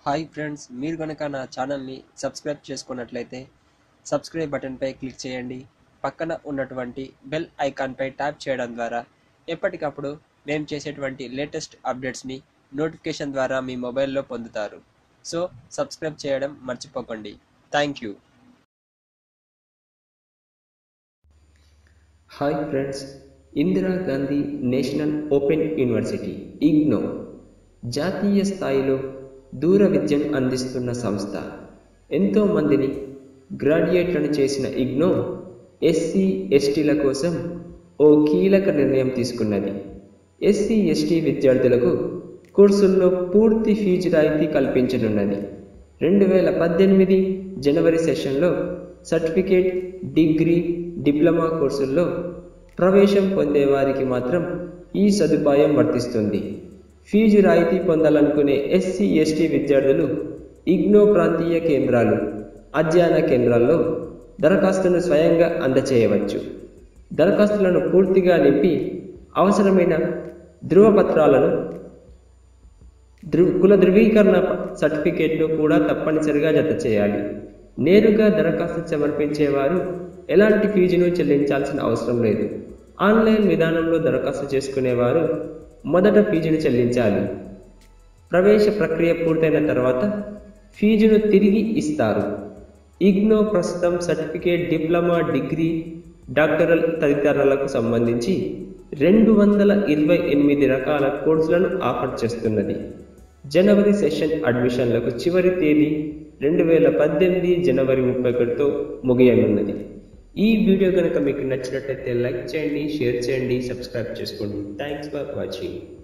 hi friends మీరు కనుక నా ఛానల్ని సబ్స్క్రైబ్ చేసుకున్నట్లయితే సబ్స్క్రైబ్ బటన్పై క్లిక్ చేయండి పక్కన ఉన్నటువంటి బెల్ ఐకాన్పై ట్యాప్ చేయడం ద్వారా ఎప్పటికప్పుడు మేము చేసేటువంటి లేటెస్ట్ అప్డేట్స్ని నోటిఫికేషన్ ద్వారా మీ మొబైల్లో పొందుతారు సో సబ్స్క్రైబ్ చేయడం మర్చిపోకండి thank you hi friends Indira Gandhi national open university IGNOU జాతీయ స్థాయిలో దూర విద్యను అందిస్తున్న సంస్థ ఎంతో మందిని గ్రాడ్యుయేట్లను చేసిన ఇగ్నో ఎస్సీ ఎస్టీల కోసం ఓ కీలక నిర్ణయం తీసుకున్నది ఎస్సీ ఎస్టీ విద్యార్థులకు కోర్సుల్లో పూర్తి ఫీజు రాయితీ కల్పించనున్నది రెండు వేల పద్దెనిమిది జనవరి సెషన్లో సర్టిఫికేట్ డిగ్రీ డిప్లొమా కోర్సుల్లో ప్రవేశం పొందే వారికి మాత్రం ఈ సదుపాయం వర్తిస్తుంది ఫీజు రాయితీ పొందాలనుకునే ఎస్సీ ఎస్టీ విద్యార్థులు ఇగ్నో ప్రాంతీయ కేంద్రాలు అధ్యయన కేంద్రాల్లో దరఖాస్తును స్వయంగా అందచేయవచ్చు దరఖాస్తులను పూర్తిగా నింపి అవసరమైన ధృవపత్రాలను ధృ కుల ధృవీకరణ సర్టిఫికేట్ను కూడా తప్పనిసరిగా జత చేయాలి నేరుగా దరఖాస్తు సమర్పించేవారు ఎలాంటి ఫీజును చెల్లించాల్సిన అవసరం లేదు ఆన్లైన్ విధానంలో దరఖాస్తు చేసుకునేవారు మొదట ఫీజును చెల్లించాలి ప్రవేశ ప్రక్రియ పూర్తయిన తర్వాత ఫీజును తిరిగి ఇస్తారు ఇగ్నో ప్రస్తుతం సర్టిఫికేట్ డిప్లొమా డిగ్రీ డాక్టరల్ తదితరాలకు సంబంధించి రెండు వందల ఇరవై ఎనిమిది రకాల కోర్సులను ఆఫర్ చేస్తున్నది జనవరి సెషన్ అడ్మిషన్లకు చివరి తేదీ రెండు వేల పద్దెనిమిది జనవరి ముప్పై ఒకటితో ముగియనున్నది ఈ వీడియో కనుక మీకు నచ్చినట్లయితే లైక్ చేయండి షేర్ చేయండి సబ్స్క్రైబ్ చేసుకోండి థ్యాంక్స్ ఫర్ వాచింగ్